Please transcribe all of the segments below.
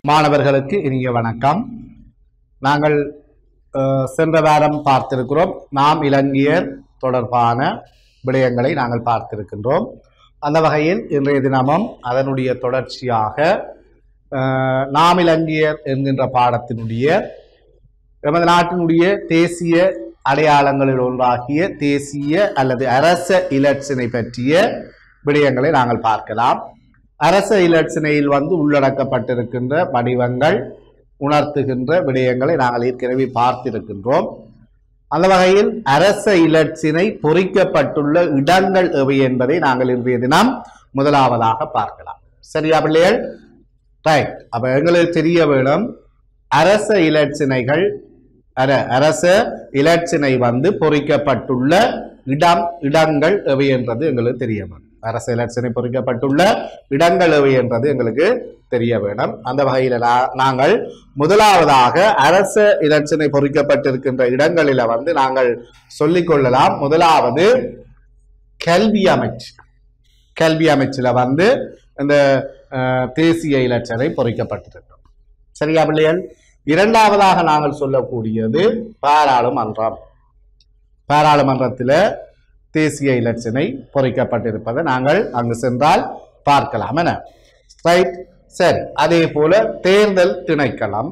மாணவர்களுக்கு இனிய வணக்கம் நாங்கள் அஹ், சென்ற வாரம் பார்த்திருக்கிறோம் நாம் இலங்கையர் தொடர்பான விடயங்களை நாங்கள் பார்த்திருக்கின்றோம் அந்த வகையில் இன்றைய தினமும் அதனுடைய தொடர்ச்சியாக அஹ், நாம் இலங்கையர் என்கின்ற பாடத்தினுடைய எமது நாட்டினுடைய தேசிய அடையாளங்களில் ஒன்றாகிய தேசிய அல்லது அரச இலட்சினை பற்றிய விடயங்களை நாங்கள் பார்க்கலாம் அரச இலட்சினையில் வந்து உள்ளடக்கப்பட்டிருக்கின்ற வடிவங்கள் உணர்த்துகின்ற விடயங்களை நாங்கள் ஏற்கனவே பார்த்திருக்கின்றோம் அந்த வகையில் அரச இலட்சினை பொறிக்கப்பட்டுள்ள இடங்கள் எவை என்பதை நாங்கள் இன்றைய தினம் முதலாவதாக பார்க்கலாம் சரியா பிள்ளைகள் ரைட் அப்ப எங்களுக்கு தெரிய வேணும் அரச இலட்சினைகள் அர அரச இலட்சினை வந்து பொறிக்கப்பட்டுள்ள இடம் இடங்கள் எவை என்றது எங்களுக்கு தெரிய வேணும் அரச இலட்சினை பொறிக்கப்பட்டுள்ள இடங்கள் எவை என்றது எங்களுக்கு தெரிய வேணும் அந்த வகையில நா- நாங்கள் முதலாவதாக அரச இலட்சினை பொறிக்கப்பட்டிருக்கின்ற இடங்களில வந்து நாங்கள் சொல்லிக் கொள்ளலாம் முதலாவது கல்வி அமைச்சு கல்வி அமைச்சுல வந்து இந்த அஹ், தேசிய இலட்சணை பொறிக்கப்பட்டிருக்கும் சரியா பிள்ளைகள் இரண்டாவதாக நாங்கள் சொல்லக்கூடியது பாராளுமன்றம் பாராளுமன்றத்தில் தேசிய இலட்சணை பொறிக்கப்பட்டிருப்பதை நாங்கள் அங்கு சென்றால் பார்க்கலாம் என ரைட் சரி அதே போல தேர்தல் திணைக்களம்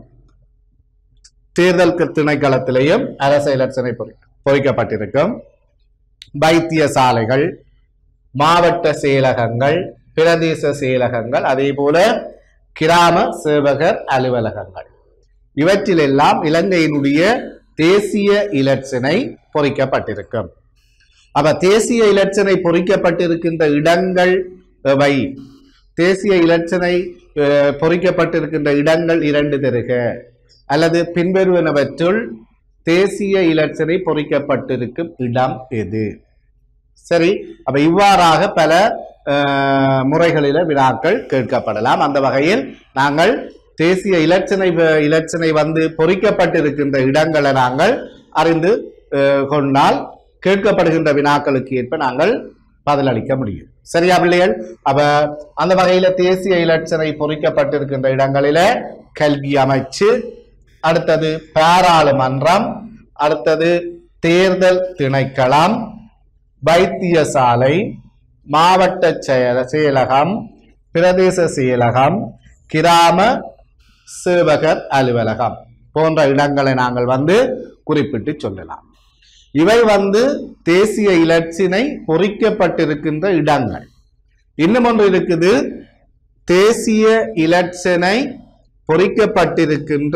தேர்தல் க- திணைக்களத்திலேயும் அரச இலட்சணை பொறி பொறிக்கப்பட்டிருக்கும் வைத்தியசாலைகள் மாவட்ட செயலகங்கள் பிரதேச செயலகங்கள் அதே போல கிராம சேவகர் அலுவலகங்கள் இவற்றிலெல்லாம் இலங்கையினுடைய தேசிய இலட்சணை பொறிக்கப்பட்டிருக்கும் அப்ப தேசிய இலட்சணை பொறிக்கப்பட்டிருக்கின்ற இடங்கள் எவை தேசிய இலட்சணை அஹ், பொறிக்கப்பட்டிருக்கின்ற இடங்கள் இரண்டு தருக அல்லது பின்வருவனவற்றுள் தேசிய இலட்சணை பொறிக்கப்பட்டிருக்கும் இடம் எது சரி அப்ப இவ்வாறாக பல அஹ், முறைகளில வினாக்கள் கேட்கப்படலாம் அந்த வகையில் நாங்கள் தேசிய இலட்சணை வ- இலட்சணை வந்து பொறிக்கப்பட்டிருக்கின்ற இடங்களை நாங்கள் அறிந்து அஹ், கொண்டால் கேட்கப்படுகின்ற வினாக்களுக்கு ஏற்ப நாங்கள் பதிலளிக்க முடியும் சரியா பிள்ளைகள் அப்ப அந்த வகையில தேசிய இலட்சணை பொறிக்கப்பட்டிருக்கின்ற இடங்களில கல்வி அமைச்சு அடுத்தது பாராளுமன்றம் அடுத்தது தேர்தல் திணைக்களம் வைத்தியசாலை மாவட்ட செயல செயலகம் பிரதேச செயலகம் கிராம சேவகர் அலுவலகம் போன்ற இடங்களை நாங்கள் வந்து குறிப்பிட்டு சொல்லலாம் இவை வந்து தேசிய இலட்சினை பொறிக்கப்பட்டிருக்கின்ற இடங்கள் இன்னும் ஒன்று இருக்குது தேசிய இலட்சணை பொறிக்கப்பட்டிருக்கின்ற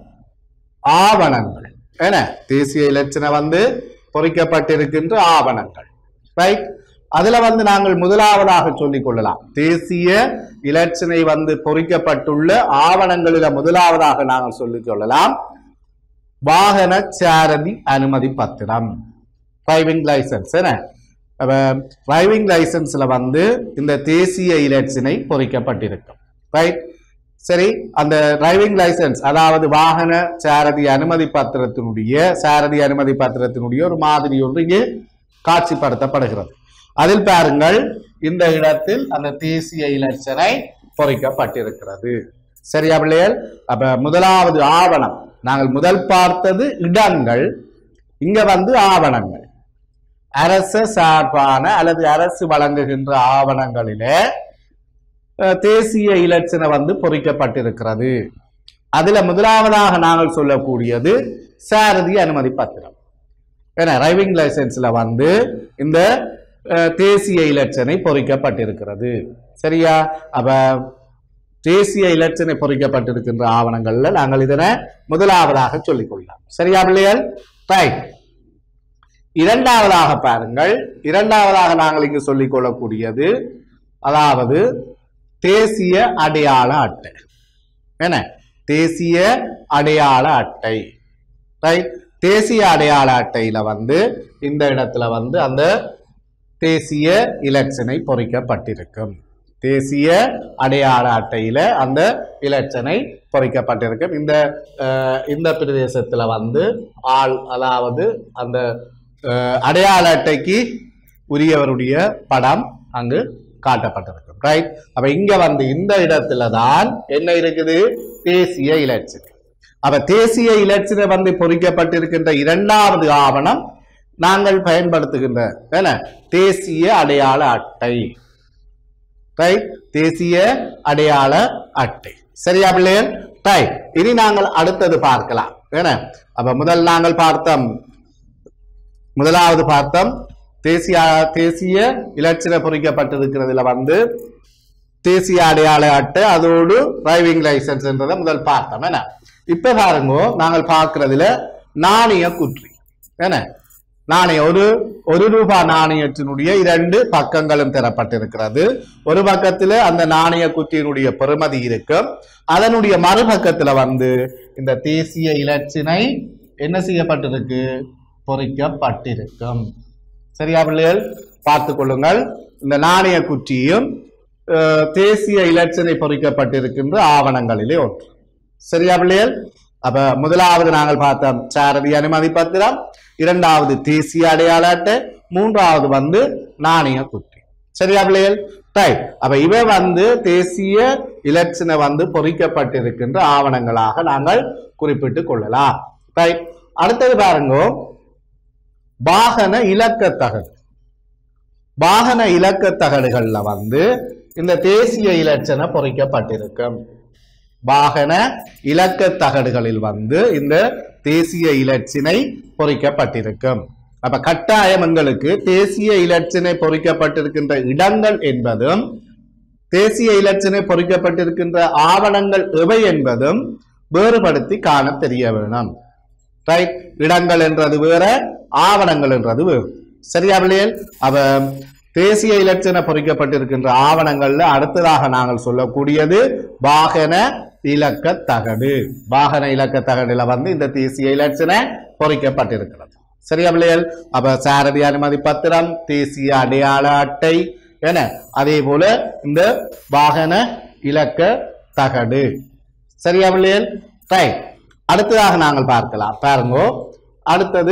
ஆவணங்கள் என்ன தேசிய இலட்சணை வந்து பொறிக்கப்பட்டிருக்கின்ற ஆவணங்கள் ரைட் அதுல வந்து நாங்கள் முதலாவதாக சொல்லிக் கொள்ளலாம் தேசிய இலட்சணை வந்து பொறிக்கப்பட்டுள்ள ஆவணங்களில முதலாவதாக நாங்கள் சொல்லிக் கொள்ளலாம் வாகன சாரதி அனுமதி பத்திரம் டிரைவிங் லைசன்ஸ் என்ன டிரைவிங் லைசன்ஸ்ல வந்து இந்த தேசிய இலட்சினை பொறிக்கப்பட்டிருக்கும் ரைட் சரி அந்த டிரைவிங் லைசன்ஸ் அதாவது வாகன சாரதி அனுமதி பத்திரத்தினுடைய சாரதி அனுமதி பத்திரத்தினுடைய ஒரு மாதிரி ஒன்று இங்கே காட்சிப்படுத்தப்படுகிறது அதில் பாருங்கள் இந்த இடத்தில் அந்த தேசிய இலட்சனை பொறிக்கப்பட்டிருக்கிறது சரியா பிள்ளைகள் அப்ப முதலாவது ஆவணம் நாங்கள் முதல் பார்த்தது இடங்கள் இங்க வந்து ஆவணங்கள் அரச சார்பான அல்லது அரசு வழங்குகின்ற ஆவணங்களிலே அஹ், தேசிய இலட்சணை வந்து பொறிக்கப்பட்டிருக்கிறது அதுல முதலாவதாக நாங்கள் சொல்லக்கூடியது சாரதி அனுமதி பத்திரம் ஏன்னா டிரைவிங் லைசன்ஸ்ல வந்து இந்த அஹ், தேசிய இலட்சணை பொறிக்கப்பட்டிருக்கிறது சரியா அப்ப தேசிய இலட்சணை பொறிக்கப்பட்டிருக்கின்ற ஆவணங்கள்ல நாங்கள் இதனை முதலாவதாக சொல்லிக் கொள்ளலாம் சரியா பிள்ளைகள் ரைட் இரண்டாவதாக பாருங்கள் இரண்டாவதாக நாங்கள் இங்கு சொல்லிக் கொள்ளக்கூடியது அதாவது தேசிய அடையாள அட்டை என்ன தேசிய அடையாள அட்டை ரைட் தேசிய அடையாள அட்டையில வந்து இந்த இடத்துல வந்து அந்த தேசிய இலட்சணை பொறிக்கப்பட்டிருக்கும் தேசிய அடையாள அட்டையில அந்த இலட்சணை பொறிக்கப்பட்டிருக்கும் இந்த அஹ், இந்த பிரதேசத்துல வந்து ஆள் அதாவது அந்த அஹ், அடையாள அட்டைக்கு உரியவருடைய படம் அங்கு காட்டப்பட்டிருக்கும் ரைட் அப்ப இங்க வந்து இந்த இடத்துல தான் என்ன இருக்குது தேசிய இலச்சினை அப்ப தேசிய இலச்சினை வந்து பொறிக்கப்பட்டிருக்கின்ற இரண்டாவது ஆவணம் நாங்கள் பயன்படுத்துகின்ற என்ன தேசிய அடையாள அட்டை ரைட் தேசிய அடையாள அட்டை சரியா பிள்ளைகள் ரைட் இனி நாங்கள் அடுத்தது பார்க்கலாம் என்ன அப்ப முதல் நாங்கள் பார்த்தோம் முதலாவது பார்த்தோம் தேசிய தேசிய இலச்சினை பொறிக்கப்பட்டிருக்கிறதுல வந்து தேசிய அடையாள அட்டை அதோடு டிரைவிங் லைசன்ஸ் என்றதை முதல் பார்த்தோம் என்ன இப்ப பாருங்க நாங்கள் பார்க்கிறதுல நாணய குற்றி என்ன நாணயம் ஒரு ஒரு ரூபாய் நாணயத்தினுடைய இரண்டு பக்கங்களும் தரப்பட்டிருக்கிறது ஒரு பக்கத்துல அந்த நாணய குத்தியினுடைய பெறுமதி இருக்கும் அதனுடைய மறுபக்கத்துல வந்து இந்த தேசிய இலச்சினை என்ன செய்யப்பட்டிருக்கு பொறிக்கப்பட்டிருக்கும் சரியா பிள்ளைகள் பார்த்துக் கொள்ளுங்கள் இந்த நாணய குற்றியும் அஹ், தேசிய இலச்சினை பொறிக்கப்பட்டிருக்கின்ற ஆவணங்களிலே ஒன்று சரியா பிள்ளைகள் அப்ப முதலாவது நாங்கள் பார்த்தோம் சாரதி அனுமதி பத்திரம் இரண்டாவது தேசிய அடையாள அட்டை மூன்றாவது வந்து நாணய குட்டி சரியா பிள்ளைகள் ரைட் அப்ப இவை வந்து தேசிய இலச்சினை வந்து பொறிக்கப்பட்டிருக்கின்ற ஆவணங்களாக நாங்கள் குறிப்பிட்டு கொள்ளலாம் ரைட் அடுத்தது பாருங்க வாகன இலக்க தகடு வாகன இலக்க தகடுகள்ல வந்து இந்த தேசிய இலச்சனை பொறிக்கப்பட்டிருக்கும் வாகன இலக்க தகடுகளில் வந்து இந்த தேசிய இலச்சினை பொறிக்கப்பட்டிருக்கும் அப்ப கட்டாயம் எங்களுக்கு தேசிய இலச்சினை பொறிக்கப்பட்டிருக்கின்ற இடங்கள் என்பதும் தேசிய இலச்சினை பொறிக்கப்பட்டிருக்கின்ற ஆவணங்கள் எவை என்பதும் வேறுபடுத்தி காண தெரிய வேணும் ரைட் இடங்கள் என்றது வேற ஆவணங்கள் என்றது வேறு சரியா பிள்ளைகள் அவ தேசிய இலட்சண பொறிக்கப்பட்டிருக்கின்ற ஆவணங்கள்ல அடுத்ததாக நாங்கள் சொல்லக்கூடியது வாகன இலக்க தகடு வாகன இலக்க தகடுல வந்து இந்த தேசிய இலட்சண பொறிக்கப்பட்டிருக்கிறது சரியா பிள்ளைகள் அப்ப சாரதி அனுமதி பத்திரம் தேசிய அடையாள அட்டை என அதே போல இந்த வாகன இலக்க தகடு சரியா பிள்ளைகள் ரைட் அடுத்ததாக நாங்கள் பார்க்கலாம் பாருங்க அடுத்தது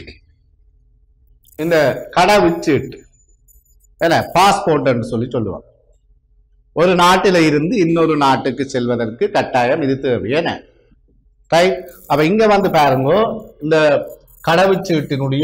இந்த கடவுச்சீட்டு என்ன பாஸ்போர்ட் சொல்லி சொல்லுவாங்க ஒரு நாட்டில இருந்து இன்னொரு நாட்டுக்கு செல்வதற்கு கட்டாயம் இது தேவை என்ன ரைட் அப்ப இங்க வந்து பாருங்க இந்த கடவுச்சீட்டினுடைய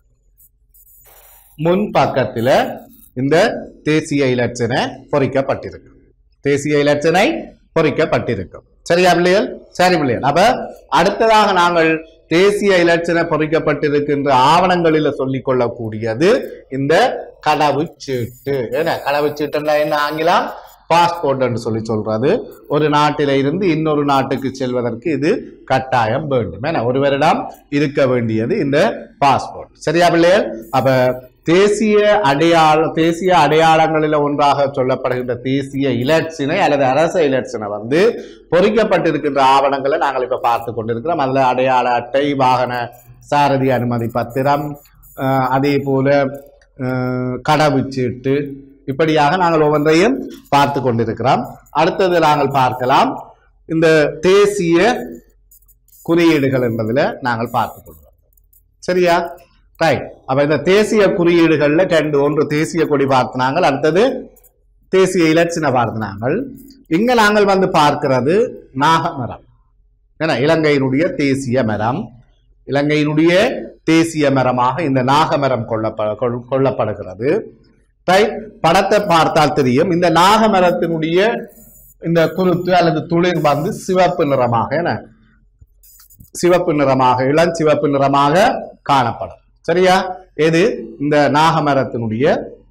முன் பக்கத்துல இந்த தேசிய இலச்சினை பொறிக்கப்பட்டிருக்கு தேசிய இலச்சினை பொறிக்கப்பட்டிருக்கும் சரியா பிள்ளைகள் சரி பிள்ளைகள் அப்ப அடுத்ததாக நாங்கள் தேசிய இலச்சினை பொறிக்கப்பட்டிருக்கின்ற ஆவணங்களில சொல்லிக் கொள்ளக்கூடியது இந்த கடவுச்சீட்டு என்ன கடவுச்சீட்டுன்னா என்ன ஆங்கிலம் பாஸ்போர்ட் என்று சொல்லி சொல்றது ஒரு நாட்டில இருந்து இன்னொரு நாட்டுக்கு செல்வதற்கு இது கட்டாயம் வேண்டும் என ஒருவரிடம் இருக்க வேண்டியது இந்த பாஸ்போர்ட் சரியா பிள்ளைகள் அப்ப தேசிய அடையாள தேசிய அடையாளங்களில் ஒன்றாக சொல்லப்படுகின்ற தேசிய இலச்சினை அல்லது அரச இலச்சினை வந்து பொறிக்கப்பட்டிருக்கின்ற ஆவணங்களை நாங்கள் இப்ப பார்த்து கொண்டிருக்கிறோம் அதுல அடையாள அட்டை வாகன சாரதி அனுமதி பத்திரம் அஹ், அதே போல அஹ், கடவுச்சீட்டு இப்படியாக நாங்கள் ஒவ்வொன்றையும் பார்த்து கொண்டிருக்கிறோம் அடுத்தது நாங்கள் பார்க்கலாம் இந்த தேசிய குறியீடுகள் என்பதில் நாங்கள் பார்த்துக் கொள்வோம் சரியா ரைட் அப்ப இந்த தேசிய குறியீடுகள்ல ரெண்டு ஒன்று தேசிய கொடி பார்த்தினாங்கள் அடுத்தது தேசிய இலச்சினை பார்த்தினாங்கள் இங்க நாங்கள் வந்து பார்க்கிறது நாகமரம் ஏன்னா இலங்கையினுடைய தேசிய மரம் இலங்கையினுடைய தேசிய மரமாக இந்த நாகமரம் கொள்ளப்ப கொள்- கொள்ளப்படுகிறது ரைட் படத்தை பார்த்தால் தெரியும் இந்த நாகமரத்தினுடைய இந்த குருத்து அல்லது துளிர் வந்து சிவப்பு நிறமாக என்ன சிவப்பு நிறமாக இளம் சிவப்பு நிறமாக காணப்படும் சரியா எது இந்த நாகமரத்தினுடைய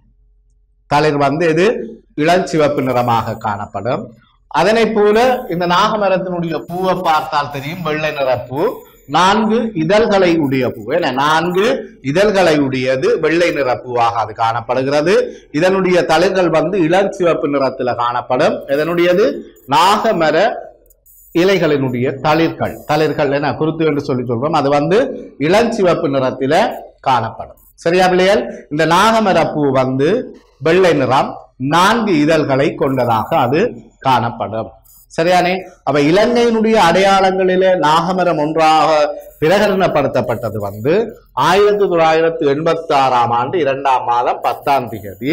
தளிர் வந்து எது இளஞ்சிவப்பு நிறமாக காணப்படும் அதனை போல இந்த நாகமரத்தினுடைய பூவை பார்த்தால் தெரியும் வெள்ளை நிற பூ நான்கு இதழ்களை உடைய பூ என்ன நான்கு இதழ்களை உடையது வெள்ளை நிற பூவாக அது காணப்படுகிறது இதனுடைய தளிர்கள் வந்து இளஞ்சிவப்பு நிறத்துல காணப்படும் இதனுடையது நாகமர இலைகளினுடைய தளிர்கள் தளிர்கள் என்ன குருத்து என்று சொல்லி சொல்றோம் அது வந்து இளஞ்சிவப்பு நிறத்தில காணப்படும் சரியா பிள்ளைகள் இந்த நாகமர பூ வந்து வெள்ளை நிறம் நான்கு இதழ்களை கொண்டதாக அது காணப்படும் சரியானே அப்ப இலங்கையினுடைய அடையாளங்களிலே நாகமரம் ஒன்றாக பிரகடனப்படுத்தப்பட்டது வந்து ஆயிரத்தி தொள்ளாயிரத்தி எண்பத்தி ஆறாம் ஆண்டு இரண்டாம் மாதம் பத்தாம் தேதி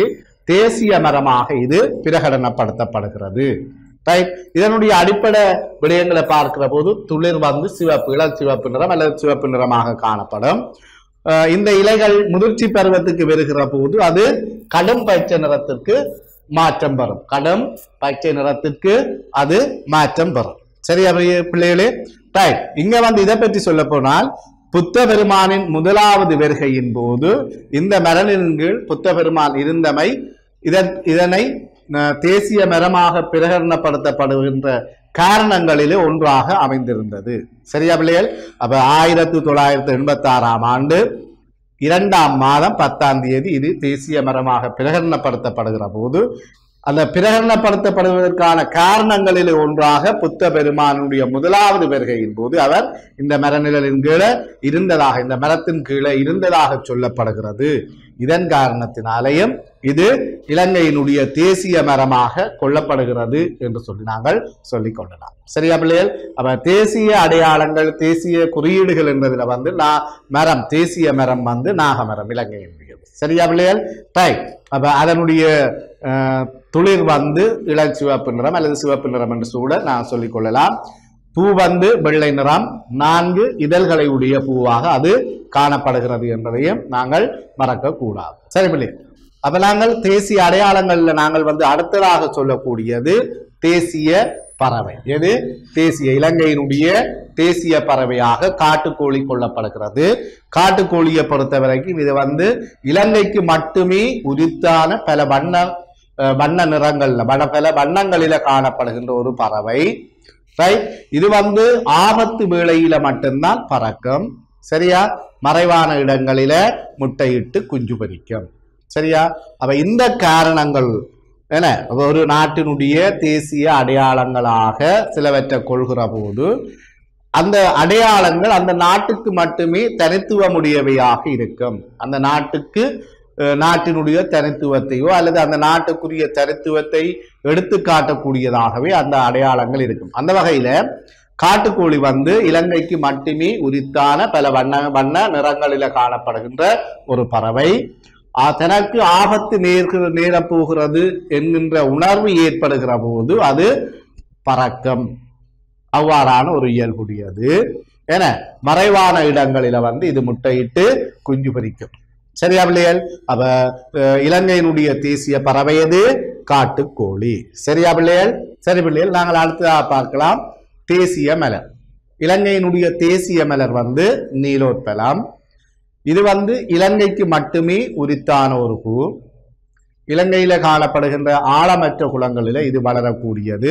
தேசிய மரமாக இது பிரகடனப்படுத்தப்படுகிறது ரைட் இதனுடைய அடிப்படை விடயங்களை பார்க்கிற போது துளிர் வந்து சிவப்பு இளம் சிவப்பு நிறம் அல்லது சிவப்பு நிறமாக காணப்படும் அஹ் இந்த இலைகள் முதிர்ச்சி பருவத்துக்கு வருகிற போது அது கடும் பச்சை நிறத்திற்கு மாற்றம் பெறும் கடும் பச்சை நிறத்திற்கு அது மாற்றம் பெறும் சரியா பிள்ளை- பிள்ளைகளே ரைட் இங்க வந்து இதை பற்றி சொல்ல போனால் புத்த பெருமானின் முதலாவது வருகையின் போது இந்த மரலின் கீழ் புத்த பெருமான் இருந்தமை இதன் இதனை அஹ், தேசிய மரமாக பிரகடனப்படுத்தப்படுகின்ற காரணங்களிலே ஒன்றாக அமைந்திருந்தது சரியா பிள்ளைகள் அப்ப ஆயிரத்தி தொள்ளாயிரத்தி எண்பத்தி ஆறாம் ஆண்டு இரண்டாம் மாதம் பத்தாம் தேதி இது தேசிய மரமாக பிரகடனப்படுத்தப்படுகிற போது அந்த பிரகடனப்படுத்தப்படுவதற்கான காரணங்களில் ஒன்றாக புத்த பெருமானுடைய முதலாவது வருகையின் போது அவர் இந்த மரநிழலின் கீழே இருந்ததாக இந்த மரத்தின் கீழே இருந்ததாக சொல்லப்படுகிறது இதன் காரணத்தினாலேயும் இது இலங்கையினுடைய தேசிய மரமாக கொள்ளப்படுகிறது என்று சொல்லி நாங்கள் சொல்லிக் கொள்ளலாம் சரியா பிள்ளைகள் அப்ப தேசிய அடையாளங்கள் தேசிய குறியீடுகள் என்பதுல வந்து நா- மரம் தேசிய மரம் வந்து நாகமரம் இலங்கையினுடையது சரியா பிள்ளைகள் ரைட் அப்ப அதனுடைய அஹ், துளிர் வந்து இளஞ்சிவப்பு நிறம் அல்லது சிவப்பு நிறம் என்று கூட நான் சொல்லிக் கொள்ளலாம் பூ வந்து வெள்ளை நிறம் நான்கு இதழ்களை உடைய பூவாக அது காணப்படுகிறது என்பதையும் நாங்கள் மறக்க கூடாது சரி பிள்ளை அப்ப நாங்கள் தேசிய அடையாளங்கள்ல நாங்கள் வந்து அடுத்ததாக சொல்லக்கூடியது தேசிய பறவை எது தேசிய இலங்கையினுடைய தேசிய பறவையாக காட்டுக்கோழி கொள்ளப்படுகிறது காட்டுக்கோழியை பொறுத்த வரைக்கும் இது வந்து இலங்கைக்கு மட்டுமே உரித்தான பல வண்ண அஹ், வண்ண நிறங்கள்ல பல பல வண்ணங்களில காணப்படுகின்ற ஒரு பறவை ரைட் இது வந்து ஆபத்து வேளையில மட்டும்தான் பறக்கும் சரியா மறைவான இடங்களில முட்டையிட்டு குஞ்சு பொரிக்கும் சரியா அப்ப இந்த காரணங்கள் என்ன ஒரு நாட்டினுடைய தேசிய அடையாளங்களாக சிலவற்றை கொள்கிற போது அந்த அடையாளங்கள் அந்த நாட்டுக்கு மட்டுமே தனித்துவமுடையவையாக இருக்கும் அந்த நாட்டுக்கு அஹ், நாட்டினுடைய தனித்துவத்தையோ அல்லது அந்த நாட்டுக்குரிய தனித்துவத்தை எடுத்து காட்டக்கூடியதாகவே அந்த அடையாளங்கள் இருக்கும் அந்த வகையில காட்டுக்கோழி வந்து இலங்கைக்கு மட்டுமே உரித்தான பல வண்ண வண்ண நிறங்களில காணப்படுகின்ற ஒரு பறவை ஆ, தனக்கு ஆபத்து நேர்கிற நேரப் போகிறது என்கின்ற உணர்வு ஏற்படுகிற போது அது பறக்கம் அவ்வாறான ஒரு இயல்புடையது என மறைவான இடங்களில வந்து இது முட்டையிட்டு குஞ்சு பொரிக்கும் சரியா பிள்ளைகள் அப்ப அஹ், இலங்கையினுடைய தேசிய பறவை எது காட்டுக்கோழி சரியா பிள்ளைகள் சரி பிள்ளைகள் நாங்கள் அடுத்ததாக பார்க்கலாம் தேசிய மலர் இலங்கையினுடைய தேசிய மலர் வந்து நீலோத்பலம் இது வந்து இலங்கைக்கு மட்டுமே உரித்தான ஒரு பூ இலங்கையில காணப்படுகின்ற ஆழமற்ற குளங்களில இது வளரக்கூடியது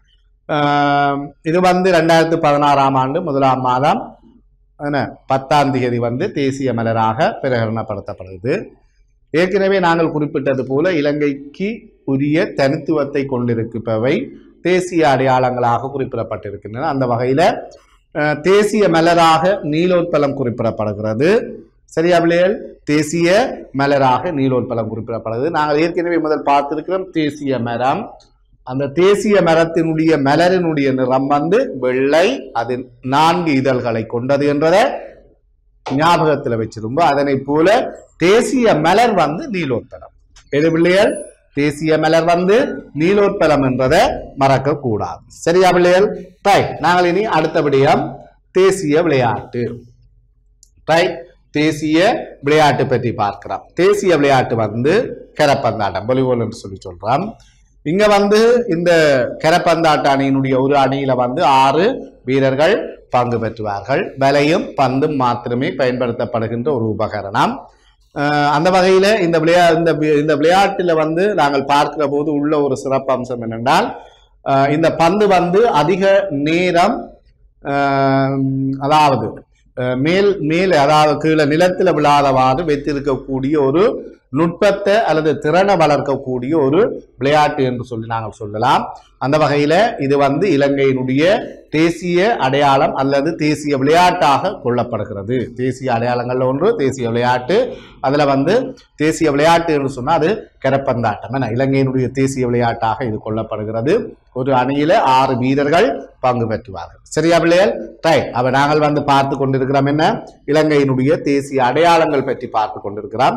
ஆம், இது வந்து ரெண்டாயிரத்தி பதினாறாம் ஆண்டு முதலாம் மாதம் என்ன பத்தாம் தேதி வந்து தேசிய மலராக பிரகடனப்படுத்தப்படுது ஏற்கனவே நாங்கள் குறிப்பிட்டது போல இலங்கைக்கு உரிய தனித்துவத்தை கொண்டிருப்பவை தேசிய அடையாளங்களாக குறிப்பிடப்பட்டிருக்கின்றன அந்த வகையில அஹ், தேசிய மலராக நீலோத்பலம் குறிப்பிடப்படுகிறது சரியா பிள்ளைகள் தேசிய மலராக நீலோத்பலம் குறிப்பிடப்படுகிறது நாங்கள் ஏற்கனவே முதல் பார்த்திருக்கிறோம் தேசிய மரம் அந்த தேசிய மரத்தினுடைய மலரினுடைய நிறம் வந்து வெள்ளை அது நான்கு இதழ்களை கொண்டது என்றதை ஞாபகத்துல வச்சிருந்தோம் அதனை போல தேசிய மலர் வந்து நீலோத்பலம் எது பிள்ளைகள் தேசிய மலர் வந்து நீலோத்பலம் என்றதை மறக்க கூடாது சரியா பிள்ளைகள் ரைட் நாங்கள் இனி அடுத்தபடியாம் தேசிய விளையாட்டு ரைட் தேசிய விளையாட்டு பற்றி பார்க்கிறோம் தேசிய விளையாட்டு வந்து கரப்பந்தாட்டம் வாலிபால் என்று சொல்லி சொல்றோம் இங்க வந்து இந்த கரப்பந்தாட்ட அணியினுடைய ஒரு அணியில வந்து ஆறு வீரர்கள் பங்கு பெற்றுவார்கள் வலையும் பந்தும் மாத்திரமே பயன்படுத்தப்படுகின்ற ஒரு உபகரணம் அஹ் அந்த வகையில இந்த விளையா இந்த வி- இந்த விளையாட்டுல வந்து நாங்கள் பார்க்கிற போது உள்ள ஒரு சிறப்பம்சம் என்னென்றால் அஹ் இந்த பந்து வந்து அதிக நேரம் அஹ் அதாவது அஹ் மேல் மேல் அதாவது கீழே நிலத்தில் விழாதவாறு வைத்திருக்கக்கூடிய ஒரு நுட்பத்தை அல்லது திறனை வளர்க்கக்கூடிய ஒரு விளையாட்டு என்று சொல்லி நாங்கள் சொல்லலாம் அந்த வகையில இது வந்து இலங்கையினுடைய தேசிய அடையாளம் அல்லது தேசிய விளையாட்டாக கொள்ளப்படுகிறது தேசிய அடையாளங்கள்ல ஒன்று தேசிய விளையாட்டு அதுல வந்து தேசிய விளையாட்டு என்று சொன்னா அது கரப்பந்தாட்டம் என இலங்கையினுடைய தேசிய விளையாட்டாக இது கொள்ளப்படுகிறது ஒரு அணியில ஆறு வீரர்கள் பங்கு பெற்றுவார்கள் சரியா பிள்ளைகள் ரைட் அப்ப நாங்கள் வந்து பார்த்து கொண்டிருக்கிறோம் என்ன இலங்கையினுடைய தேசிய அடையாளங்கள் பற்றி பார்த்து கொண்டிருக்கிறோம்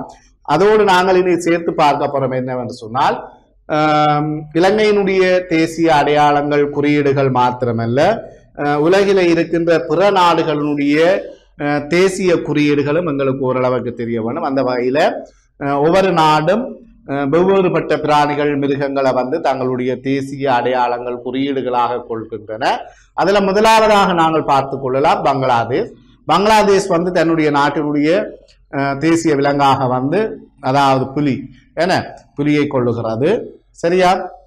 அதோடு நாங்கள் இனி சேர்த்து பார்க்க போறோம் என்னவென்று சொன்னால் ஆம், இலங்கையினுடைய தேசிய அடையாளங்கள் குறியீடுகள் மாத்திரமல்ல அஹ், உலகில இருக்கின்ற பிற நாடுகளினுடைய அஹ், தேசிய குறியீடுகளும் எங்களுக்கு ஓரளவுக்கு தெரிய வேணும் அந்த வகையில அஹ், ஒவ்வொரு நாடும் அஹ், வெவ்வேறுபட்ட பிராணிகள் மிருகங்களை வந்து தங்களுடைய தேசிய அடையாளங்கள் குறியீடுகளாக கொள்கின்றன அதுல முதலாவதாக நாங்கள் பார்த்து கொள்ளலாம் பங்களாதேஷ் பங்களாதேஷ் வந்து தன்னுடைய நாட்டினுடைய அஹ், தேசிய விலங்காக வந்து அதாவது புலி என புலியை கொள்ளுகிறது சரியா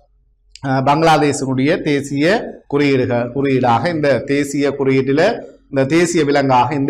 அஹ், பங்களாதேஷினுடைய தேசிய குறியீடுகள் குறியீடாக இந்த தேசிய குறியீட்டில் இந்த தேசிய விலங்காக இந்த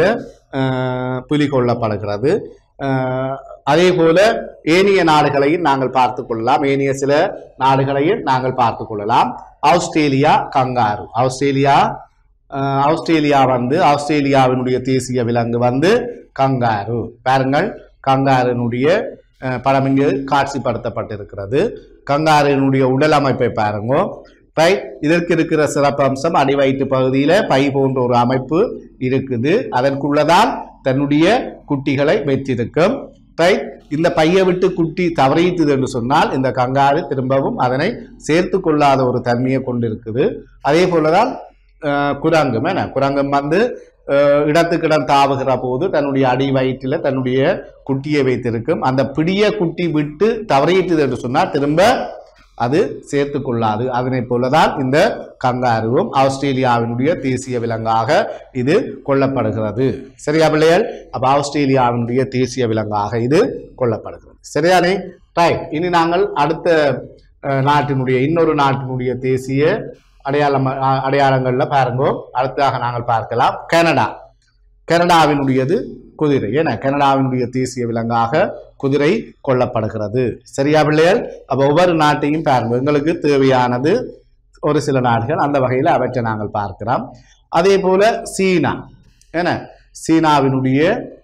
அஹ், புலி கொள்ளப்படுகிறது அஹ், அதே போல ஏனைய நாடுகளையும் நாங்கள் பார்த்து கொள்ளலாம் ஏனைய சில நாடுகளையும் நாங்கள் பார்த்து கொள்ளலாம் Australia kangaroo Australia ah, Australia வந்து ஆஸ்திரேலியாவினுடைய தேசிய விலங்கு வந்து கங்காரு பாருங்கள் கங்காரினுடைய அஹ், படம் இங்கு காட்சிப்படுத்தப்பட்டிருக்கிறது கங்காரினுடைய உடல் அமைப்பை பாருங்க ரைட் இதற்கு இருக்கிற சிறப்பம்சம் அடிவயிற்று பகுதியில பை போன்ற ஒரு அமைப்பு இருக்குது அதற்குள்ளதான் தன்னுடைய குட்டிகளை வைத்திருக்கும் ரைட் இந்த பையை விட்டு குட்டி தவறியது என்று சொன்னால் இந்த கங்காரு திரும்பவும் அதனை சேர்த்து கொள்ளாத ஒரு தன்மையை கொண்டிருக்குது அதே போலதான் அஹ், குரங்கும் என்ன குரங்கும் வந்து அஹ், இடத்துக்கிடம் தாவுகிற போது தன்னுடைய அடி வயிற்றில் தன்னுடைய குட்டியை வைத்திருக்கும் அந்த பிடிய குட்டி விட்டு தவறியது என்று சொன்னால் திரும்ப அது சேர்த்து கொள்ளாது அதனை போலதான் இந்த கங்காருவும் ஆஸ்திரேலியாவினுடைய தேசிய விலங்காக இது கொல்லப்படுகிறது சரியா பிள்ளைகள் அப்ப ஆஸ்திரேலியாவினுடைய தேசிய விலங்காக இது கொல்லப்படுகிறது சரியானே ரைட் இனி நாங்கள் அடுத்த அஹ், நாட்டினுடைய இன்னொரு நாட்டினுடைய தேசிய அடையாளம் அஹ், அடையாளங்கள்ல பாருங்க அடுத்ததாக நாங்கள் பார்க்கலாம் கனடா கனடாவினுடையது குதிரை ஏன்னா கனடாவினுடைய தேசிய விலங்காக குதிரை கொல்லப்படுகிறது சரியா பிள்ளைகள் அப்ப ஒவ்வொரு நாட்டையும் பாருங்க எங்களுக்கு தேவையானது ஒரு சில நாடுகள் அந்த வகையில் அவற்றை நாங்கள் பார்க்கிறோம் அதே போல சீனா என்ன சீனாவினுடைய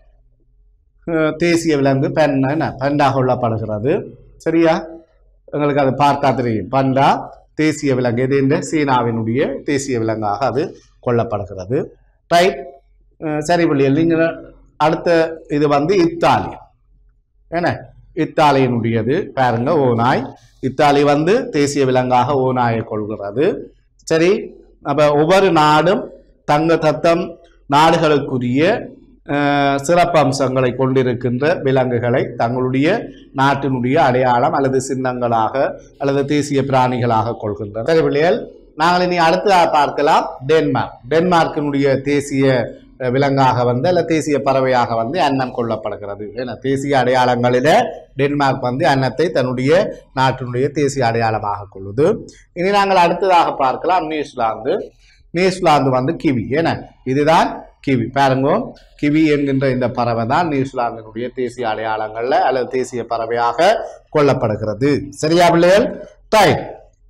அஹ், தேசிய விலங்கு பெண் என்ன பண்டா கொள்ளப்படுகிறது சரியா எங்களுக்கு அது பார்த்தா தெரியும் பண்டா தேசிய விலங்கு இது இந்த சீனாவினுடைய தேசிய விலங்காக அது கொல்லப்படுகிறது ரைட் அஹ் சரி பிள்ளைகள் நீங்கள் அடுத்த இது வந்து இத்தாலி என்ன இத்தாலியினுடையது பாருங்க ஓநாய் இத்தாலி வந்து தேசிய விலங்காக ஓநாயை கொள்கிறது சரி அப்ப ஒவ்வொரு நாடும் தங்க தத்தம் நாடுகளுக்குரிய அஹ், சிறப்பம்சங்களை கொண்டிருக்கின்ற விலங்குகளை தங்களுடைய நாட்டினுடைய அடையாளம் அல்லது சின்னங்களாக அல்லது தேசிய பிராணிகளாக கொள்கின்றனர் சரி பிள்ளைகள் நாங்கள் இனி அடுத்ததாக பார்க்கலாம் டென்மார்க் டென்மார்க்கினுடைய தேசிய அஹ், விலங்காக வந்து அல்ல தேசிய பறவையாக வந்து அன்னம் கொள்ளப்படுகிறது ஏன்னா தேசிய அடையாளங்களில டென்மார்க் வந்து அன்னத்தை தன்னுடைய நாட்டினுடைய தேசிய அடையாளமாக கொள்ளுது இனி நாங்கள் அடுத்ததாக பார்க்கலாம் நியூசிலாந்து நியூசிலாந்து வந்து கிவி ஏன்னா இதுதான் கிவி பாருங்க கிவி என்கின்ற இந்த பறவை தான் நியூசிலாந்தினுடைய தேசிய அடையாளங்கள்ல அல்லது தேசிய பறவையாக கொள்ளப்படுகிறது சரியா பிள்ளைகள் ரைட்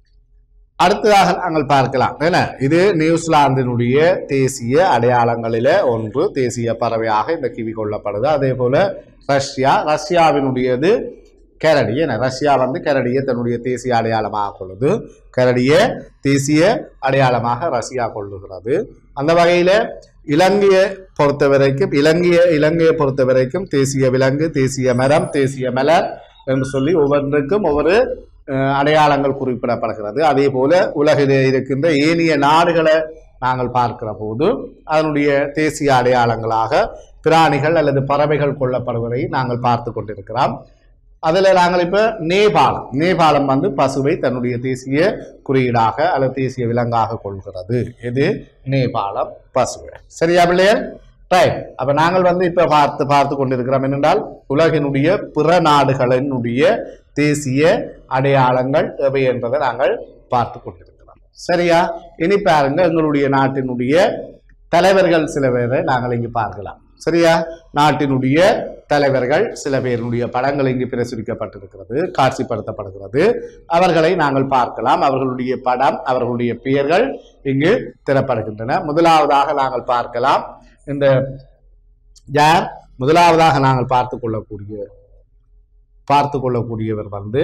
அடுத்ததாக நாங்கள் பார்க்கலாம் என்ன இது நியூசிலாந்தினுடைய தேசிய அடையாளங்களில ஒன்று தேசிய பறவையாக இந்த கிவி கொள்ளப்படுது அதே போல ரஷ்யா ரஷ்யாவினுடையது கரடி என்ன ரஷ்யா வந்து கரடியை தன்னுடைய தேசிய அடையாளமாக கொள்ளுது கரடிய தேசிய அடையாளமாக ரஷ்யா கொள்ளுகிறது அந்த வகையில இலங்கையை பொறுத்த வரைக்கும் இலங்கைய இலங்கையை பொறுத்த வரைக்கும் தேசிய விலங்கு தேசிய மரம் தேசிய மலர் என்று சொல்லி ஒவ்வொன்றுக்கும் ஒவ்வொரு அஹ், அடையாளங்கள் குறிப்பிடப்படுகிறது அதே போல உலகிலே இருக்கின்ற ஏனைய நாடுகளை நாங்கள் பார்க்கிற போது அதனுடைய தேசிய அடையாளங்களாக பிராணிகள் அல்லது பறவைகள் கொல்லப்படுவதை நாங்கள் பார்த்து கொண்டிருக்கிறோம் அதில் நாங்கள் இப்போ நேபாளம் நேபாளம் வந்து பசுவை தன்னுடைய தேசிய குறியீடாக அல்லது தேசிய விலங்காக கொள்கிறது இது நேபாளம் பசுவை சரியா பிள்ளையர் ரைட் அப்ப நாங்கள் வந்து இப்ப பார்த்து பார்த்து கொண்டிருக்கிறோம் என்னென்றால் உலகினுடைய பிற நாடுகளினுடைய தேசிய அடையாளங்கள் எவை என்பதை நாங்கள் பார்த்து கொண்டிருக்கிறோம் சரியா இனி பாருங்க எங்களுடைய நாட்டினுடைய தலைவர்கள் சில பேரை நாங்கள் இங்கு பார்க்கலாம் சரியா நாட்டினுடைய தலைவர்கள் சில பேருடைய படங்கள் இங்கு பிரசுரிக்கப்பட்டிருக்கிறது காட்சிப்படுத்தப்படுகிறது அவர்களை நாங்கள் பார்க்கலாம் அவர்களுடைய படம் அவர்களுடைய பெயர்கள் இங்கு திறப்படுகின்றன முதலாவதாக நாங்கள் பார்க்கலாம் இந்த யார் முதலாவதாக நாங்கள் பார்த்து கொள்ளக்கூடிய பார்த்து கொள்ளக்கூடியவர் வந்து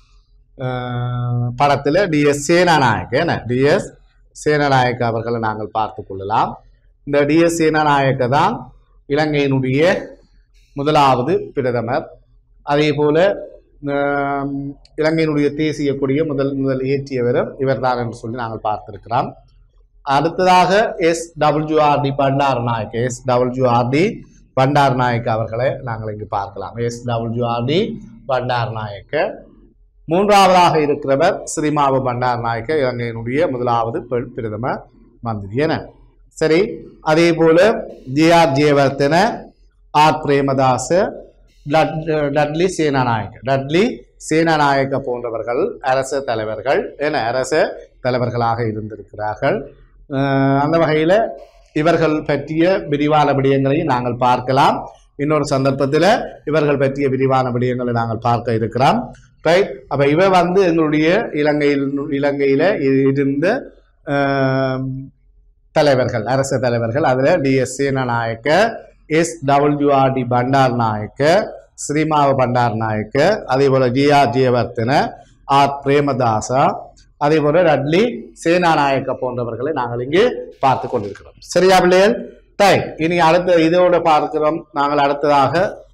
அஹ், படத்துல டிஎஸ் சேனாநாயக் என்ன டிஎஸ் சேனநாயக்க அவர்களை நாங்கள் பார்த்து கொள்ளலாம் இந்த டிஎஸ் சேனநாயக்க தான் இலங்கையினுடைய முதலாவது பிரதமர் அதே போல ஆம், இலங்கையினுடைய தேசிய கொடியை முதல் முதல் ஏற்றியவரும் இவர்தான் என்று சொல்லி நாங்கள் பார்த்திருக்கிறோம் அடுத்ததாக S W R D Bandaranaike S W R D Bandaranaike அவர்களை நாங்கள் இங்கு பார்க்கலாம் எஸ் டபிள்யூஆர்டி பண்டார் நாயக்க மூன்றாவதாக இருக்கிறவர் ஸ்ரீமாவு பண்டார் நாயக்க இலங்கையினுடைய முதலாவது பெண் பிரதம மந்திரி என சரி அதே போல ஜிஆர் ஜெயவர்த்தன ஆர் பிரேமதாச டட்- டட்லி சேனாநாயக்க டட்லி சேனாநாயக்க போன்றவர்கள் அரச தலைவர்கள் என அரச தலைவர்களாக இருந்திருக்கிறார்கள் அஹ் அந்த வகையில் இவர்கள் பற்றிய விரிவான விடயங்களை நாங்கள் பார்க்கலாம் இன்னொரு சந்தர்ப்பத்தில் இவர்கள் பற்றிய விரிவான விடயங்களை நாங்கள் பார்க்க இருக்கிறோம் ரைட் அப்போ இவ வந்து எங்களுடைய இலங்கையில் இலங்கையில் இருந்த அஹ், தலைவர்கள் அரச தலைவர்கள் அதில் D S Senanayake S W R D Bandaranaike Sirimavo Bandaranaike அதே போல ஜிஆர் ஜெயவர்த்தன ஆர் பிரேமதாசா அதே போல ரட்லி சேனாநாயக்க போன்றவர்களை நாங்கள் இங்கு பார்த்து கொண்டிருக்கிறோம் சரியா பிள்ளைகள் டை இனி அடுத்த இதோட பார்க்கிறோம் நாங்கள் அடுத்ததாக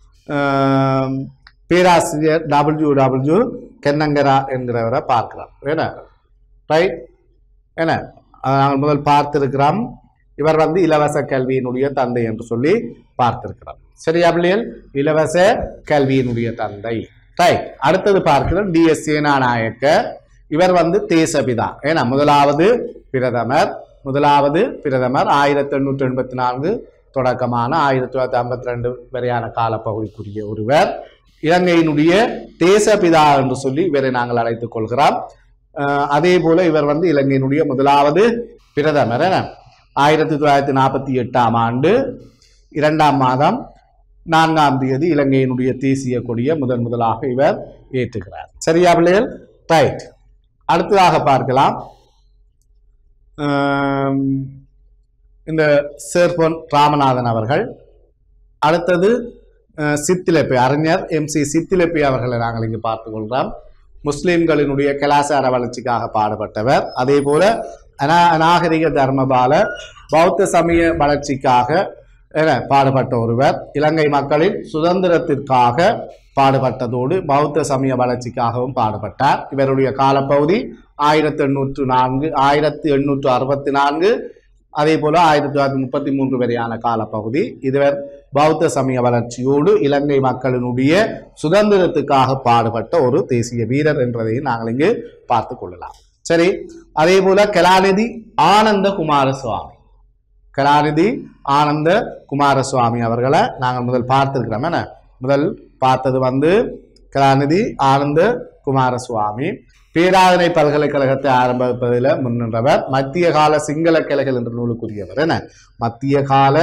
ஆம், பேராசிரியர் டபிள்யூ டபிள்யூ கென்னங்கரா என்கிறவரை பார்க்கிறோம் என்ன ரைட் என்ன அதை நாங்கள் முதல் பார்த்திருக்கிறோம் இவர் வந்து இலவச கல்வியினுடைய தந்தை என்று சொல்லி பார்த்திருக்கிறோம் சரியா பிள்ளைகள் இலவச கல்வியினுடைய தந்தை ரைட் அடுத்தது பார்க்கிறோம் டிஎஸ் சேனாநாயக்க இவர் வந்து தேசபிதா ஏன்னா முதலாவது பிரதமர் முதலாவது பிரதமர் ஆயிரத்தி எண்ணூற்றி எண்பத்தி நான்கு தொடக்கமான ஆயிரத்தி தொள்ளாயிரத்தி ஐம்பத்தி ரெண்டு வரையான காலப்பகுதிக்குரிய ஒருவர் இலங்கையினுடைய தேசபிதா என்று சொல்லி இவரை நாங்கள் அழைத்துக் கொள்கிறோம் அஹ் அதே போல இவர் வந்து இலங்கையினுடைய முதலாவது பிரதமர் என ஆயிரத்தி தொள்ளாயிரத்தி நாற்பத்தி எட்டாம் ஆண்டு இரண்டாம் மாதம் நான்காம் தேதி இலங்கையினுடைய தேசிய கொடியை முதன் முதலாக இவர் ஏற்றுகிறார் சரியா பிள்ளைகள் ரைட் அடுத்ததாக பார்க்கலாம் ஆம், இந்த சேர்பொன் ராமநாதன் அவர்கள் அடுத்தது அஹ், சித்திலப்பி அறிஞர் எம் சி சித்திலப்பி அவர்களை நாங்கள் இங்கு பார்த்துக் கொள்கிறோம் முஸ்லிம்களினுடைய கலாச்சார வளர்ச்சிக்காக பாடுபட்டவர் அதே போல அநா அநாகரிக தர்மபால பௌத்த சமய வளர்ச்சிக்காக என பாடுபட்ட ஒருவர் இலங்கை மக்களின் சுதந்திரத்திற்காக பாடுபட்டதோடு பௌத்த சமய வளர்ச்சிக்காகவும் பாடுபட்டார் இவருடைய காலப்பகுதி ஆயிரத்தி எண்ணூற்று நான்கு ஆயிரத்தி எண்ணூற்று அறுபத்தி நான்கு அதே போல ஆயிரத்தி தொள்ளாயிரத்தி முப்பத்தி மூன்று வரையான காலப்பகுதி இதுவர் பௌத்த சமய வளர்ச்சியோடு இலங்கை மக்களினுடைய சுதந்திரத்துக்காக பாடுபட்ட ஒரு தேசிய வீரர் என்பதையும் நாங்கள் இங்கு பார்த்து கொள்ளலாம் சரி அதே போல கலாநிதி ஆனந்த குமாரசுவாமி கலாநிதி ஆனந்த குமாரசுவாமி அவர்களை நாங்கள் முதல் பார்த்திருக்கிறோம் என்ன முதல் பார்த்தது வந்து கலாநிதி ஆனந்த குமாரசுவாமி பேராதனை பல்கலைக்கழகத்தை ஆரம்பிப்பதில் முன்னின்றவர் மத்திய கால சிங்கள கிளைகள் என்ற நூலுக்குரியவர் என்ன மத்திய கால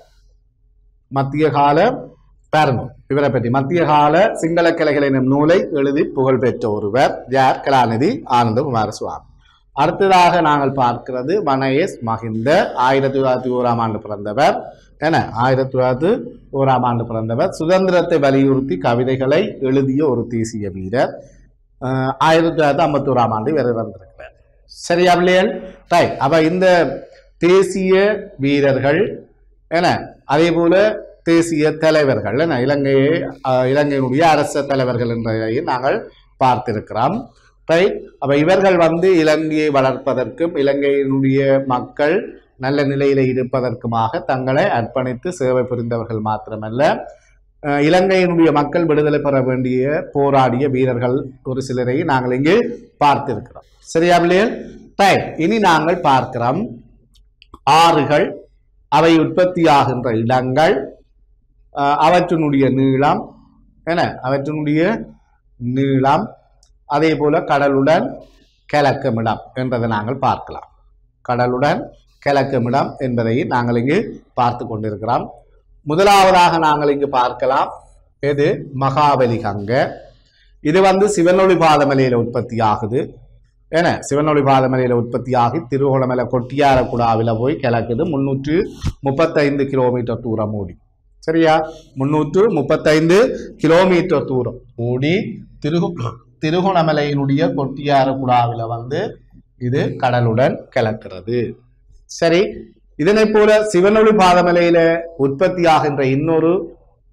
மத்திய கால பாருங்க இவரை பற்றி மத்திய கால சிங்கள கிளைகள் எனும் நூலை எழுதி புகழ் பெற்ற ஒருவர் யார் கலாநிதி ஆனந்த குமாரசுவாமி அடுத்ததாக நாங்கள் பார்க்கிறது வனயேஸ் மகிந்த ஆயிரத்தி தொள்ளாயிரத்தி ஓராம் ஆண்டு பிறந்தவர் என ஆயிரத்தி தொள்ளாயிரத்தி ஓராம் ஆண்டு பிறந்தவர் சுதந்திரத்தை வலியுறுத்தி கவிதைகளை எழுதிய ஒரு தேசிய வீரர் அஹ், ஆயிரத்தி தொள்ளாயிரத்தி ஐம்பத்தி ஓராம் ஆண்டு இவர் இறந்திருக்கிறார் சரியா பிள்ளைகள் ரைட் அப்ப இந்த தேசிய வீரர்கள் என அதே போல தேசிய தலைவர்கள் என இலங்கையை அஹ், இலங்கையினுடைய அரச தலைவர்கள் என்றதையும் நாங்கள் பார்த்திருக்கிறோம் ரைட் அப்ப இவர்கள் வந்து இலங்கையை வளர்ப்பதற்கும் இலங்கையினுடைய மக்கள் நல்ல நிலையில இருப்பதற்குமாக தங்களை அர்ப்பணித்து சேவை புரிந்தவர்கள் மாத்திரமல்ல அஹ், இலங்கையினுடைய மக்கள் விடுதலை பெற வேண்டிய போராடிய வீரர்கள் ஒரு சிலரை நாங்கள் இங்கு பார்த்திருக்கிறோம் சரியா பிள்ளைகள் ரைட் இனி நாங்கள் பார்க்கிறோம் ஆறுகள் அவை உற்பத்தியாகின்ற இடங்கள் அஹ், அவற்றினுடைய நீளம் என்ன அவற்றினுடைய நீளம் அதே போல கடலுடன் கிழக்கமிடம் என்றதை நாங்கள் பார்க்கலாம் கடலுடன் கிழக்கமிடம் என்பதை நாங்கள் இங்கு பார்த்து கொண்டிருக்கிறோம் முதலாவதாக நாங்கள் இங்கு பார்க்கலாம் எது மகாபலி கங்க இது வந்து சிவனொளி பாதமலையில உற்பத்தி ஆகுது ஏன்னா சிவனொளி பாதமலையில உற்பத்தி ஆகி திருகோணமலை கொட்டியாரக்குடாவில் போய் கிழக்குது முன்னூற்று முப்பத்தைந்து கிலோமீட்டர் தூரம் ஓடி சரியா முன்னூற்று முப்பத்தைந்து கிலோமீட்டர் தூரம் ஓடி திரு திருகோணமலையினுடைய கொட்டியாரக்குடாவில் வந்து இது கடலுடன் கலக்கிறது சரி இதனை போல சிவனொளி பாதமலையில உற்பத்தி ஆகின்ற இன்னொரு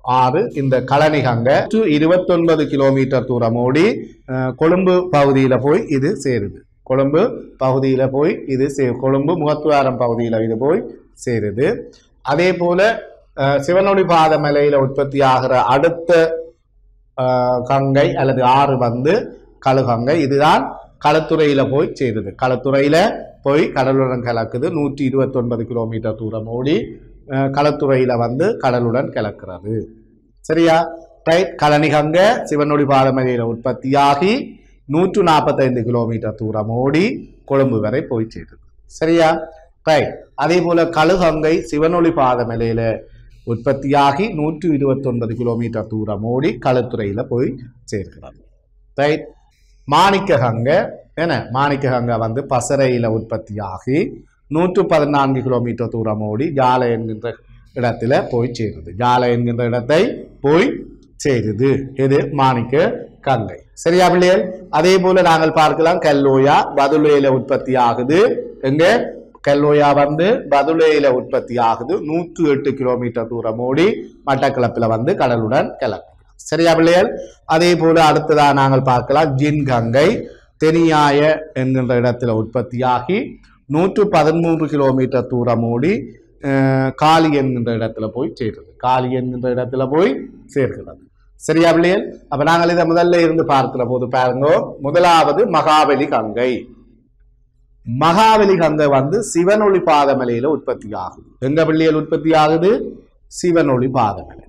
ஆறு இந்த கழனிகங்க இருபத்தொன்பது கிலோமீட்டர் தூரம் ஓடி அஹ், கொழும்பு பகுதியில போய் இது சேருது கொழும்பு பகுதியில போய் இது சே கொழும்பு முகத்துவாரம் பகுதியில இது போய் சேருது அதே போல அஹ், சிவனொளி பாத மலையில உற்பத்தி ஆகிற அடுத்த அஹ், கங்கை அல்லது ஆறு வந்து கழுகங்கை இதுதான் களத்துறையில போய் சேருது களத்துறையில போய் கடலுடன் கலக்குது நூற்றி இருபத்தொன்பது கிலோமீட்டர் தூரம் ஓடி அஹ், களத்துறையில வந்து கடலுடன் கலக்கிறது சரியா ரைட் கலனிகங்க சிவனொளி பாதமலையில உற்பத்தியாகி நூற்று நாற்பத்தைந்து கிலோமீட்டர் தூரம் ஓடி கொழும்பு வரை போய் சேருது சரியா ரைட் அதே போல கழுகங்கை சிவனொளி பாதமலையில உற்பத்தியாகி நூற்று இருபத்தொன்பது கிலோமீட்டர் தூரம் ஓடி களுத்துறையில போய் சேர்க்கிறது ரைட் மாணிக்ககங்க என்ன மாணிக்ககங்க வந்து பசறையில உற்பத்தியாகி நூற்று பதினான்கு கிலோமீட்டர் தூரம் ஓடி ஜாலை என்கின்ற இடத்துல போய் சேருது ஜாலை என்கின்ற இடத்தை போய் சேருது இது மாணிக்க கங்கை சரியா பிள்ளைகள் அதே போல நாங்கள் பார்க்கலாம் கல்லோயா பதுளையில உற்பத்தி ஆகுது எங்க கல்லோயா வந்து பதுளையில உற்பத்தி ஆகுது நூற்று எட்டு கிலோமீட்டர் தூரம் ஓடி மட்டக்களப்பில் வந்து கடலுடன் கலக்கும் சரியா பிள்ளைகள் அதே போல அடுத்ததா நாங்கள் பார்க்கலாம் ஜின் கங்கை தெனியாய என்கின்ற இடத்துல உற்பத்தியாகி நூற்று பதிமூன்று கிலோமீட்டர் தூரம் ஓடி அஹ், காளி என்கின்ற இடத்துல போய் சேருது காளி என்கின்ற இடத்துல போய் சேர்க்கிறது சரியா பிள்ளைகள் அப்ப நாங்கள் இதை முதல்ல இருந்து பார்க்கிற போது பாருங்க முதலாவது மகாபலி கங்கை மகாபலி கங்கை வந்து சிவனொளி பாதமலையில உற்பத்தி ஆகுது எங்க பிள்ளைகள் உற்பத்தி ஆகுது சிவனொளி பாதமலை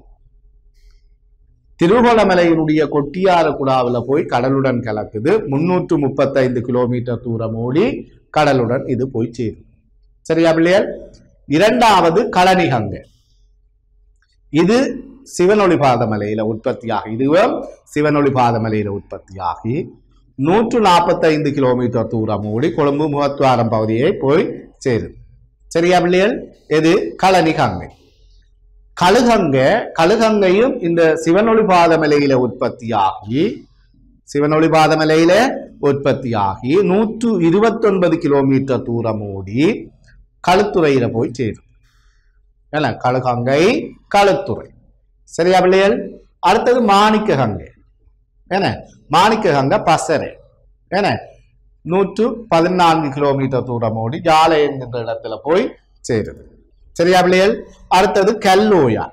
திருகோணமலையினுடைய கொட்டியார குடாவில் போய் கடலுடன் கலக்குது முன்னூற்று முப்பத்தைந்து கிலோமீட்டர் தூரம் ஓடி கடலுடன் இது போய் சேரும் சரியா பிள்ளைகள் இரண்டாவது களனிகங்கை இது சிவனொளி பாதமலையில உற்பத்தியாகி இதுவும் சிவனொளி பாதமலையில உற்பத்தியாகி நூற்று நாற்பத்தைந்து கிலோமீட்டர் தூரம் ஓடி கொழும்பு முகத்துவாரம் பகுதியை போய் சேருது சரியா பிள்ளைகள் இது களனிகங்கை கழுகங்க கழுகங்கையும் இந்த சிவனொளி பாதமலையில உற்பத்தியாகி சிவனொளி பாதமலையில உற்பத்தியாகி நூற்று இருபத்தொன்பது கிலோமீட்டர் தூரம் ஓடி களுத்துறையில போய் சேரும் என்ன கழுகங்கை களுத்துறை சரியா பிள்ளைகள் அடுத்தது மாணிக்க கங்கை என்ன மாணிக்க கங்கை பசறை என்ன நூற்று பதினான்கு கிலோமீட்டர் தூரம் ஓடி ஜாலை என்கின்ற இடத்துல போய் சேருது சரியா பிள்ளைகள் அடுத்தது கல்லோயா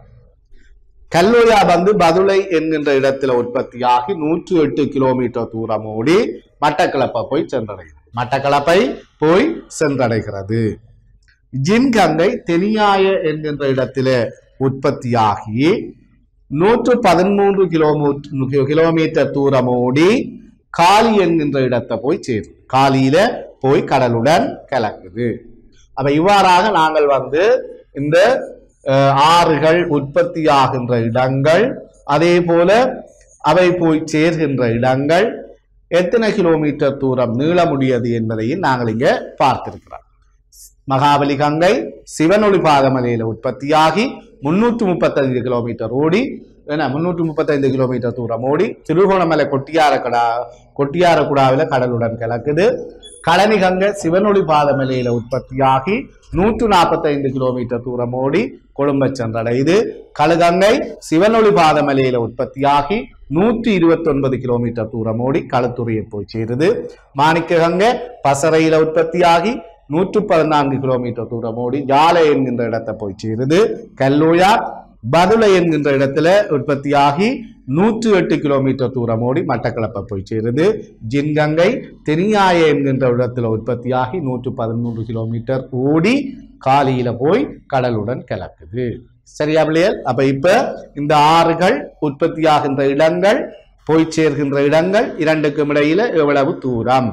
கல்லோயா வந்து பதுளை என்கின்ற இடத்துல உற்பத்தியாகி நூற்று எட்டு கிலோமீட்டர் தூரம் ஓடி மட்டக்களப்பை போய் சென்றடைகிறது மட்டக்களப்பை போய் சென்றடைகிறது ஜின்கங்கை தெனியாய என்கின்ற இடத்தில உற்பத்தியாகி நூற்று பதிமூன்று கிலோமீட்டர் கிலோமீட்டர் தூரம் ஓடி காளி என்கின்ற இடத்தை போய் சேரும் காலியில போய் கடலுடன் கலக்குது அப்ப இவ்வாறாக நாங்கள் வந்து இந்த அஹ், ஆறுகள் உற்பத்தியாகின்ற இடங்கள் அதே போல அவை போய் சேர்கின்ற இடங்கள் எத்தனை கிலோமீட்டர் தூரம் நீள முடியது என்பதையும் நாங்கள் இங்க பார்த்திருக்கிறோம் மகாபலி கங்கை சிவனொளி பாதமலையில உற்பத்தியாகி முன்னூற்று முப்பத்தைந்து கிலோமீட்டர் ஓடி என்ன முன்னூற்று முப்பத்தைந்து கிலோமீட்டர் தூரம் ஓடி திருகோணமலை கொட்டியார கடா கொட்டியார குடாவில் கடலுடன் கலக்குது களனி கங்கை சிவனொளி பாதமலையில உற்பத்தியாகி நூற்று நாற்பத்தைந்து கிலோமீட்டர் தூரம் ஓடி கொழும்பை சென்றடையுது கழுகங்கை சிவனொளி பாதமலையில உற்பத்தியாகி நூற்றி இருபத்தொன்பது கிலோமீட்டர் தூரம் ஓடி களுத்துறையை போய் சேருது மாணிக்க கங்கை பசறையில உற்பத்தியாகி நூற்று பதினான்கு கிலோமீட்டர் தூரம் ஓடி ஜாலை என்கின்ற இடத்தை போய் சேருது கல்லூயா பதுளை என்கின்ற இடத்துல உற்பத்தியாகி நூற்று எட்டு கிலோமீட்டர் தூரம் ஓடி மட்டக்களப்பை போய் சேருது ஜின்கங்கை தெனியாய என்கின்ற இடத்துல உற்பத்தியாகி நூற்று பதிமூன்று கிலோமீட்டர் ஓடி காலியில போய் கடலுடன் கலக்குது சரியா பிள்ளைகள் அப்ப இப்ப இந்த ஆறுகள் உற்பத்தியாகின்ற இடங்கள் போய் சேர்கின்ற இடங்கள் இரண்டுக்கும் இடையில எவ்வளவு தூரம்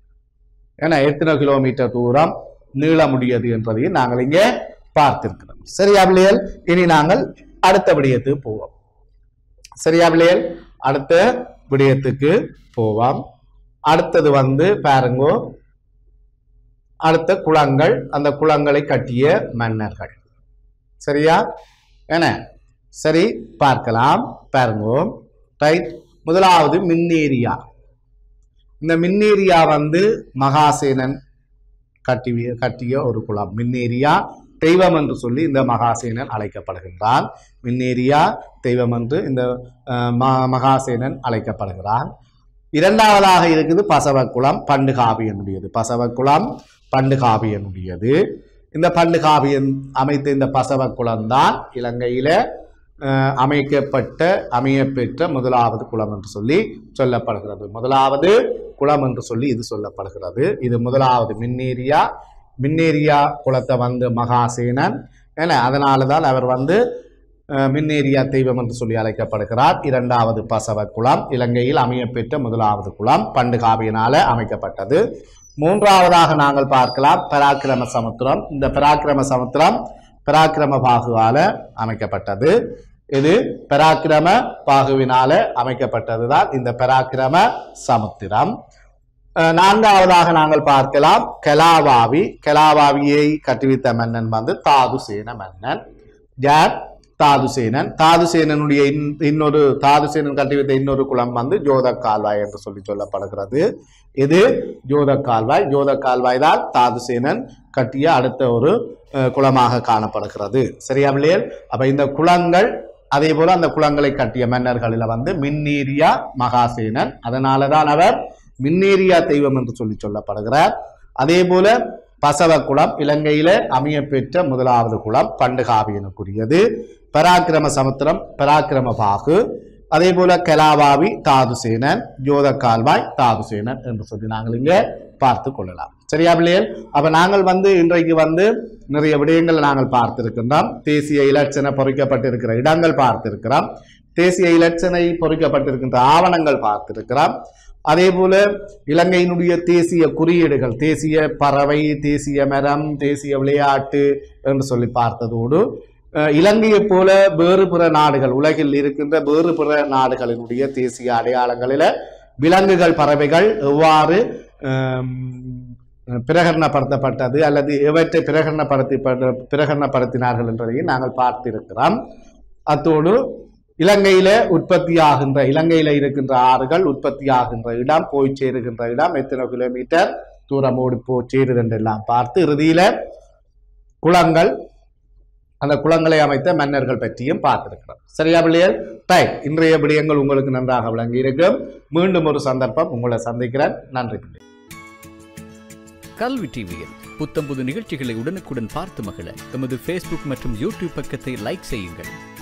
ஏன்னா எத்தனை கிலோமீட்டர் தூரம் நீள முடியாது என்பதையும் நாங்கள் இங்கே பார்த்திருக்கிறோம் சரியா பிள்ளைகள் இனி நாங்கள் அடுத்த விடயத்துக்கு போவோம் சரியா பிள்ளைகள் அடுத்த விடயத்துக்கு போவோம் அடுத்தது வந்து பாருங்கோ அடுத்த குளங்கள் அந்த குளங்களை கட்டிய மன்னர்கள் சரியா என்ன சரி பார்க்கலாம் பாருங்கோ ரைட் முதலாவது மின்னேரியா இந்த மின்னேரியா வந்து மகாசேனன் கட்டி கட்டிய ஒரு குளம் மின்னேரியா தெய்வம் என்று சொல்லி இந்த மகாசேனன் அழைக்கப்படுகின்றான் மின்னேரியா தெய்வம் என்று இந்த அஹ், ம- மகாசேனன் அழைக்கப்படுகிறான் இரண்டாவதாக இருக்குது பசவக்குளம் பண்டு காவியனுடையது பசவக்குளம் பண்டு காவியனுடையது இந்த பண்டு காவியன் அமைத்த இந்த பசவக்குளம் தான் இலங்கையில அஹ், அமைக்கப்பட்ட அமையப்பெற்ற முதலாவது குளம் என்று சொல்லி சொல்லப்படுகிறது முதலாவது குளம் என்று சொல்லி இது சொல்லப்படுகிறது இது முதலாவது மின்னேரியா மின்னேரியா குலத்தை வந்து மகாசேனன் ஏன்னா அதனால தான் அவர் வந்து அஹ், மின்னேரியா தெய்வம் என்று சொல்லி அழைக்கப்படுகிறார் இரண்டாவது பசவ குலம் இலங்கையில் அமையப்பெற்ற முதலாவது குலம் பண்டு காவியினால அமைக்கப்பட்டது மூன்றாவதாக நாங்கள் பார்க்கலாம் பராக்கிரம சமுத்திரம் இந்த பராக்கிரம சமுத்திரம் பராக்கிரம பாகுவால அமைக்கப்பட்டது இது பராக்கிரம பாகுவினால அமைக்கப்பட்டதுதான் இந்த பராக்கிரம சமுத்திரம் அஹ் நான்காவதாக நாங்கள் பார்க்கலாம் கெலாவாவி கெலாவாவியை கட்டுவித்த மன்னன் வந்து தாதுசேன மன்னன் யார் தாதுசேனன் தாதுசேனனுடைய இன்- இன்னொரு தாதுசேனன் கட்டுவித்த இன்னொரு குளம் வந்து ஜோத கால்வாய் என்று சொல்லி சொல்லப்படுகிறது இது ஜோத கால்வாய் ஜோத கால்வாய் தான் தாதுசேனன் கட்டிய அடுத்த ஒரு அஹ், குளமாக காணப்படுகிறது சரியா பிள்ளைகள் அப்ப இந்த குளங்கள் அதே போல அந்த குளங்களை கட்டிய மன்னர்களில் வந்து மின்னீரியா மகாசேனன் அதனால தான் அவர் மின்னேரியா தெய்வம் என்று சொல்லி சொல்லப்படுகிறார் அதே போல பசவ குளம் இலங்கையில அமையப்பெற்ற முதலாவது குளம் பண்டு காவியனுக்குரியது பராக்கிரம சமுத்திரம் பராக்கிரம பாகு அதே போல கலாவாவி தாதுசேனன் ஜோத கால்வாய் தாதுசேனன் என்று சொல்லி நாங்கள் இங்க பார்த்து கொள்ளலாம் சரியா பிள்ளைகள் அப்ப நாங்கள் வந்து இன்றைக்கு வந்து நிறைய விடயங்களை நாங்கள் பார்த்திருக்கின்றோம் தேசிய இலட்சண பொறிக்கப்பட்டிருக்கிற இடங்கள் பார்த்திருக்கிறோம் தேசிய இலட்சணை பொறிக்கப்பட்டிருக்கின்ற ஆவணங்கள் பார்த்திருக்கிறோம் அதே போல இலங்கையினுடைய தேசிய குறியீடுகள் தேசிய பறவை தேசிய மரம் தேசிய விளையாட்டு என்று சொல்லி பார்த்ததோடு அஹ், இலங்கையைப் போல வேறு பிற நாடுகள் உலகில் இருக்கின்ற வேறு பிற நாடுகளினுடைய தேசிய அடையாளங்களில விலங்குகள் பறவைகள் எவ்வாறு ஆம், பிரகடனப்படுத்தப்பட்டது அல்லது எவற்றை பிரகடனப்படுத்தி பிரகடனப்படுத்தினார்கள் என்பதையும் நாங்கள் பார்த்திருக்கிறோம் அத்தோடு இலங்கையில உற்பத்தியாகின்ற இலங்கையில இருக்கின்ற ஆறுகள் உற்பத்தியாகின்ற இடம் போய் சேருகின்ற இடம் எத்தனை கிலோமீட்டர் தூரமோடு போய் சேருது என்றெல்லாம் பார்த்து இறுதியில குளங்கள் அந்த குளங்களை அமைத்த மன்னர்கள் பற்றியும் பார்த்திருக்கிறோம் சரியா பிள்ளைகள் ரைட் இன்றைய விடயங்கள் உங்களுக்கு நன்றாக விளங்கி இருக்கும் மீண்டும் ஒரு சந்தர்ப்பம் உங்களை சந்திக்கிறேன் நன்றி பிள்ளை கல்வி டிவியில் புத்தம்புது நிகழ்ச்சிகளை உடனுக்குடன் பார்த்து மகிழ எமது ஃபேஸ்புக் மற்றும் யூடியூப் பக்கத்தை லைக் செய்யுங்கள்